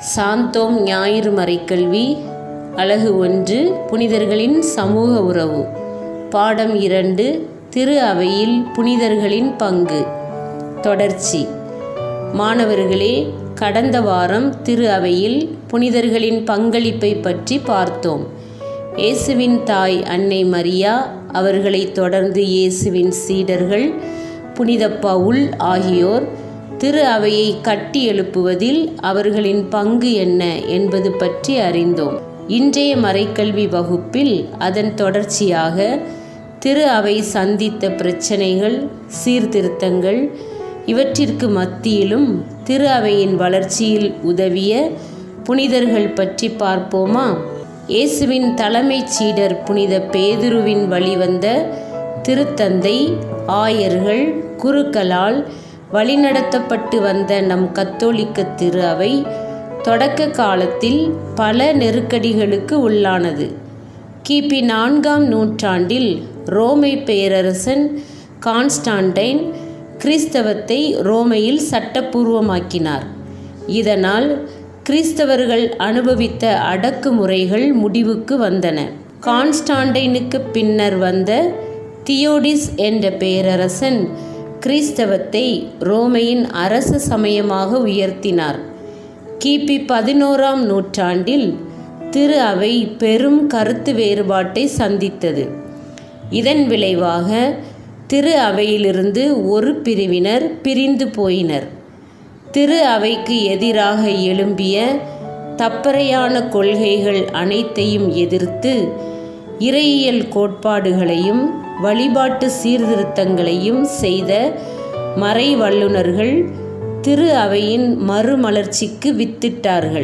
சாந்தோம் ஞாயிறு மறைக்கல்வி அலகு ஒன்று புனிதர்களின் சமூக உறவு பாடம் இரண்டு திரு அவையில் புனிதர்களின் பங்கு தொடர்ச்சி மாணவர்களே கடந்த வாரம் திரு அவையில் புனிதர்களின் பங்களிப்பை பற்றி பார்த்தோம் இயேசுவின் தாய் அன்னை மரியா அவர்களை தொடர்ந்து இயேசுவின் சீடர்கள் புனித பவுல் ஆகியோர் திரு அவையை கட்டி எழுப்புவதில் அவர்களின் பங்கு என்ன என்பது பற்றி அறிந்தோம் இன்றைய மறைக்கல்வி வகுப்பில் அதன் தொடர்ச்சியாக திரு அவை சந்தித்த பிரச்சனைகள் சீர்திருத்தங்கள் இவற்றிற்கு மத்தியிலும் திரு அவையின் வளர்ச்சியில் உதவிய புனிதர்கள் பற்றி பார்ப்போமா இயேசுவின் தலைமைச் சீடர் புனித பேதுருவின் வழிவந்த திருத்தந்தை ஆயர்கள் குருக்களால் வழிநடத்தப்பட்டு வந்த நம் கத்தோலிக்க திரு அவை தொடக்க காலத்தில் பல நெருக்கடிகளுக்கு உள்ளானது கிபி நான்காம் நூற்றாண்டில் ரோமை பேரரசன் கான்ஸ்டான்டைன் கிறிஸ்தவத்தை ரோமையில் சட்டப்பூர்வமாக்கினார் இதனால் கிறிஸ்தவர்கள் அனுபவித்த அடக்குமுறைகள் முடிவுக்கு வந்தன கான்ஸ்டான்டைனுக்கு பின்னர் வந்த தியோடிஸ் என்ற பேரரசன் கிறிஸ்தவத்தை ரோமையின் அரச சமயமாக உயர்த்தினார் கிபி பதினோராம் நூற்றாண்டில் திரு அவை பெரும் கருத்து வேறுபாட்டை சந்தித்தது இதன் விளைவாக திரு அவையிலிருந்து ஒரு பிரிவினர் பிரிந்து போயினர் திரு அவைக்கு எதிராக எழும்பிய தப்பறையான கொள்கைகள் அனைத்தையும் எதிர்த்து இறையியல் கோட்பாடுகளையும் வழிபாட்டு சீர்திருத்தங்களையும் செய்த மறை வல்லுநர்கள் திரு அவையின் மறுமலர்ச்சிக்கு வித்திட்டார்கள்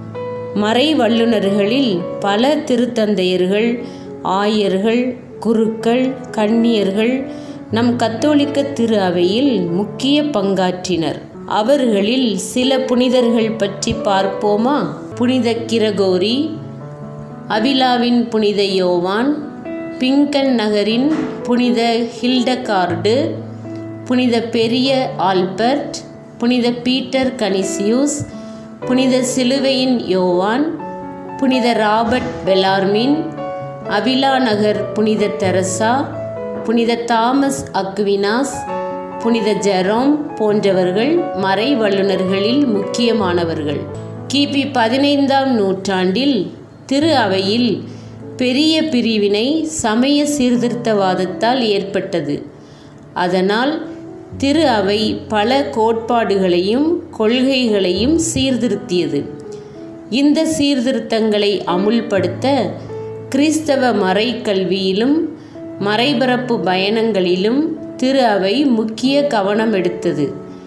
மறை வல்லுநர்களில் பல திருத்தந்தையர்கள் ஆயர்கள் குருக்கள் கன்னியர்கள் நம் கத்தோலிக்க திரு அவையில் முக்கிய பங்காற்றினர் அவர்களில் சில புனிதர்கள் பற்றி பார்ப்போமா புனித கிரகோரி அவிலாவின் புனித யோவான் பிங்கன் நகரின் புனித ஹில்டகார்டு புனித பெரிய ஆல்பர்ட் புனித பீட்டர் கனிசியூஸ் புனித சிலுவையின் யோவான் புனித ராபர்ட் பெலார்மின் அவிலா நகர் புனித தெரசா புனித தாமஸ் அக்வினாஸ் புனித ஜெரோம் போன்றவர்கள் மறை வல்லுநர்களில் முக்கியமானவர்கள் கிபி பதினைந்தாம் நூற்றாண்டில் திரு அவையில் பெரிய பிரிவினை சமய சீர்திருத்தவாதத்தால் ஏற்பட்டது அதனால் திரு அவை பல கோட்பாடுகளையும் கொள்கைகளையும் சீர்திருத்தியது இந்த சீர்திருத்தங்களை அமுல்படுத்த கிறிஸ்தவ மறைக்கல்வியிலும் மறைபரப்பு பயணங்களிலும் திரு அவை முக்கிய கவனம் எடுத்தது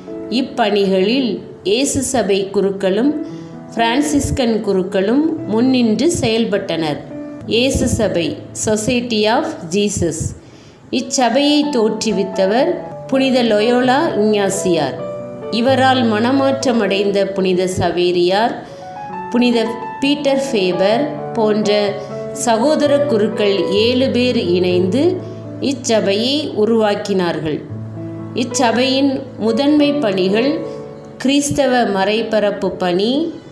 இப்பணிகளில் இயேசு சபை குருக்களும் பிரான்சிஸ்கன் குருக்களும் முன்னின்று செயல்பட்டனர் இயேசு சபை சொசைட்டி ஆஃப் ஜீசஸ் இச்சபையை தோற்றுவித்தவர் புனித லொயோலா இஞ்ஞாசியார் இவரால் மனமாற்றமடைந்த புனித சவேரியார் புனித பீட்டர் ஃபேபர் போன்ற சகோதர குருக்கள் ஏழு பேர் இணைந்து இச்சபையை உருவாக்கினார்கள் இச்சபையின் முதன்மை பணிகள் கிறிஸ்தவ மறைபரப்பு பணி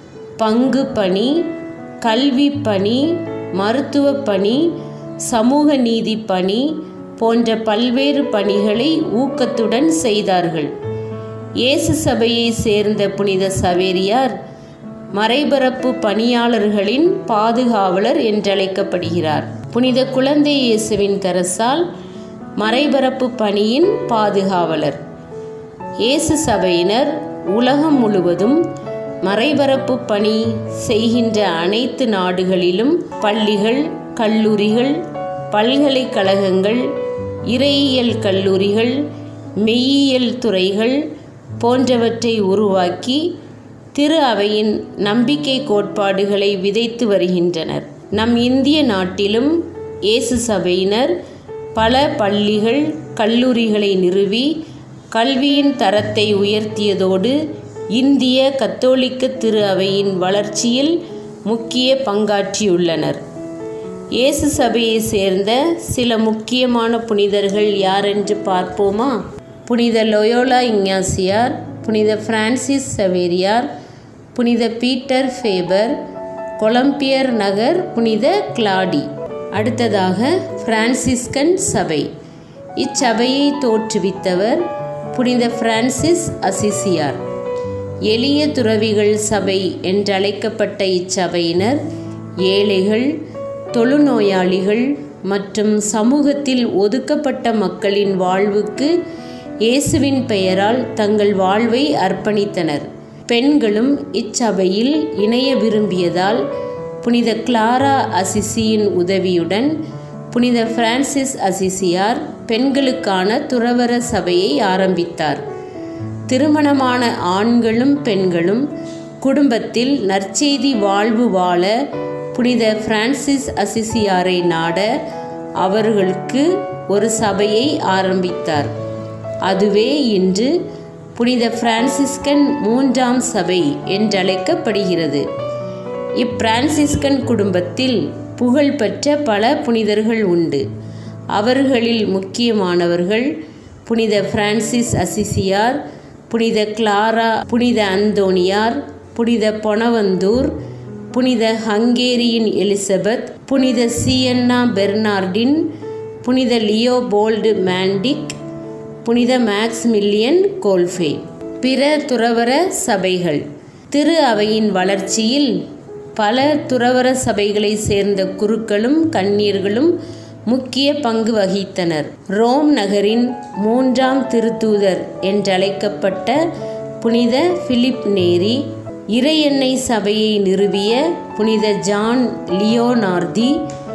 பங்கு பணி கல்வி பணி மருத்துவ பணி சமூக நீதி பணி போன்ற பல்வேறு பணிகளை ஊக்கத்துடன் செய்தார்கள் இயேசு சபையை சேர்ந்த புனித சவேரியார் மறைபரப்பு பணியாளர்களின் பாதுகாவலர் என்றழைக்கப்படுகிறார் புனித குழந்தை இயேசுவின் தரசால் மறைபரப்பு பணியின் பாதுகாவலர் இயேசு சபையினர் உலகம் முழுவதும் மறைபரப்பு பணி செய்கின்ற அனைத்து நாடுகளிலும் பள்ளிகள் கல்லூரிகள் பல்கலைக்கழகங்கள் இறையியல் கல்லூரிகள் மெய்யியல் துறைகள் போன்றவற்றை உருவாக்கி திரு அவையின் நம்பிக்கை கோட்பாடுகளை விதைத்து வருகின்றனர் நம் இந்திய நாட்டிலும் இயேசு சபையினர் பல பள்ளிகள் கல்லூரிகளை நிறுவி கல்வியின் தரத்தை உயர்த்தியதோடு இந்திய கத்தோலிக்க திரு அவையின் வளர்ச்சியில் முக்கிய பங்காற்றியுள்ளனர் இயேசு சபையை சேர்ந்த சில முக்கியமான புனிதர்கள் யாரென்று பார்ப்போமா புனித லொயோலா இஞ்ஞாசியார் புனித பிரான்சிஸ் சவேரியார் புனித பீட்டர் ஃபேபர் கொலம்பியர் நகர் புனித கிளாடி அடுத்ததாக பிரான்சிஸ்கன் சபை இச்சபையை தோற்றுவித்தவர் புனித பிரான்சிஸ் அசிசியார் எளிய துறவிகள் சபை என்றழைக்கப்பட்ட இச்சபையினர் ஏழைகள் தொழுநோயாளிகள் மற்றும் சமூகத்தில் ஒதுக்கப்பட்ட மக்களின் வாழ்வுக்கு இயேசுவின் பெயரால் தங்கள் வாழ்வை அர்ப்பணித்தனர் பெண்களும் இச்சபையில் இணைய விரும்பியதால் புனித கிளாரா அசிசியின் உதவியுடன் புனித பிரான்சிஸ் அசிசியார் பெண்களுக்கான துறவர சபையை ஆரம்பித்தார் திருமணமான ஆண்களும் பெண்களும் குடும்பத்தில் நற்செய்தி வாழ்வு வாழ புனித பிரான்சிஸ் அசிசியாரை நாட அவர்களுக்கு ஒரு சபையை ஆரம்பித்தார் அதுவே இன்று புனித பிரான்சிஸ்கன் மூன்றாம் சபை என்றழைக்கப்படுகிறது இப்பிரான்சிஸ்கன் குடும்பத்தில் புகழ்பெற்ற பல புனிதர்கள் உண்டு அவர்களில் முக்கியமானவர்கள் புனித பிரான்சிஸ் அசிசியார் புனித கிளாரா புனித அந்தோனியார் புனித பொனவந்தூர் புனித ஹங்கேரியின் எலிசபெத் புனித சியன்னா பெர்னார்டின் புனித லியோபோல்டு மேண்டிக் புனித மேக்ஸ்மில்லியன் கோல்ஃபே பிற துறவர சபைகள் திரு அவையின் வளர்ச்சியில் பல துறவர சபைகளை சேர்ந்த குருக்களும் கன்னியர்களும் முக்கிய பங்கு வகித்தனர் ரோம் நகரின் மூன்றாம் திருத்தூதர் என்றழைக்கப்பட்ட புனித பிலிப் நேரி இறையெண்ணெய் சபையை நிறுவிய புனித ஜான் லியோனார்தி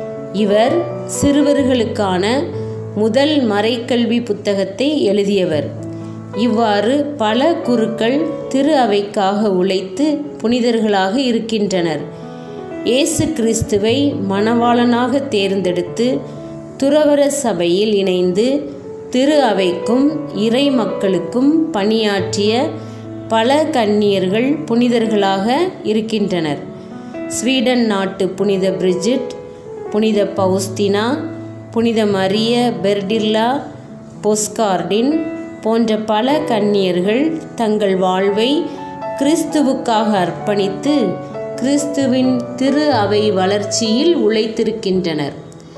இவர் சிறுவர்களுக்கான முதல் மறைக்கல்வி புத்தகத்தை எழுதியவர் இவ்வாறு பல குருக்கள் திரு அவைக்காக உழைத்து புனிதர்களாக இருக்கின்றனர் இயேசு கிறிஸ்துவை மணவாளனாக தேர்ந்தெடுத்து துறவர சபையில் இணைந்து திரு அவைக்கும் இறை மக்களுக்கும் பணியாற்றிய பல கன்னியர்கள் புனிதர்களாக இருக்கின்றனர் ஸ்வீடன் நாட்டு புனித பிரிஜிட் புனித பவுஸ்தினா புனித மரிய பெர்டில்லா பொஸ்கார்டின் போன்ற பல கன்னியர்கள் தங்கள் வாழ்வை கிறிஸ்துவுக்காக அர்ப்பணித்து கிறிஸ்துவின் திரு அவை வளர்ச்சியில் உழைத்திருக்கின்றனர்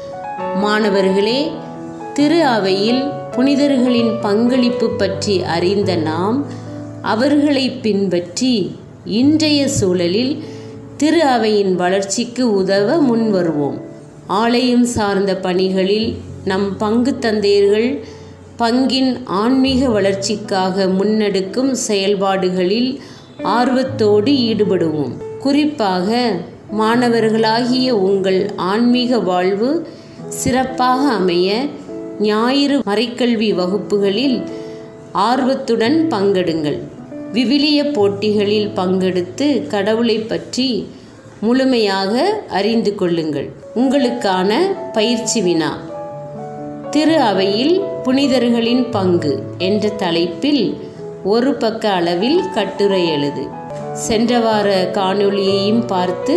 மாணவர்களே திரு அவையில் புனிதர்களின் பங்களிப்பு பற்றி அறிந்த நாம் அவர்களை பின்பற்றி இன்றைய சூழலில் திரு அவையின் வளர்ச்சிக்கு உதவ முன்வருவோம் ஆலயம் சார்ந்த பணிகளில் நம் பங்கு தந்தையர்கள் பங்கின் ஆன்மீக வளர்ச்சிக்காக முன்னெடுக்கும் செயல்பாடுகளில் ஆர்வத்தோடு ஈடுபடுவோம் குறிப்பாக மாணவர்களாகிய உங்கள் ஆன்மீக வாழ்வு சிறப்பாக அமைய ஞாயிறு மறைக்கல்வி வகுப்புகளில் ஆர்வத்துடன் பங்கெடுங்கள் விவிலிய போட்டிகளில் பங்கெடுத்து கடவுளை பற்றி முழுமையாக அறிந்து கொள்ளுங்கள் உங்களுக்கான பயிற்சி வினா திரு அவையில் புனிதர்களின் பங்கு என்ற தலைப்பில் ஒரு பக்க அளவில் கட்டுரை எழுது சென்ற வார காணொளியையும் பார்த்து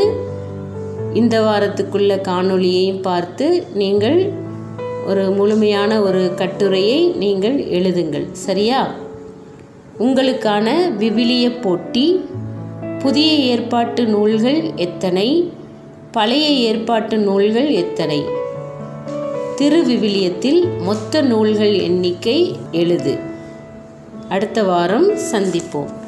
இந்த வாரத்துக்குள்ள காணொளியையும் பார்த்து நீங்கள் ஒரு முழுமையான ஒரு கட்டுரையை நீங்கள் எழுதுங்கள் சரியா உங்களுக்கான விவிலிய போட்டி புதிய ஏற்பாட்டு நூல்கள் எத்தனை பழைய ஏற்பாட்டு நூல்கள் எத்தனை திருவிவிலியத்தில் மொத்த நூல்கள் எண்ணிக்கை எழுது அடுத்த வாரம் சந்திப்போம்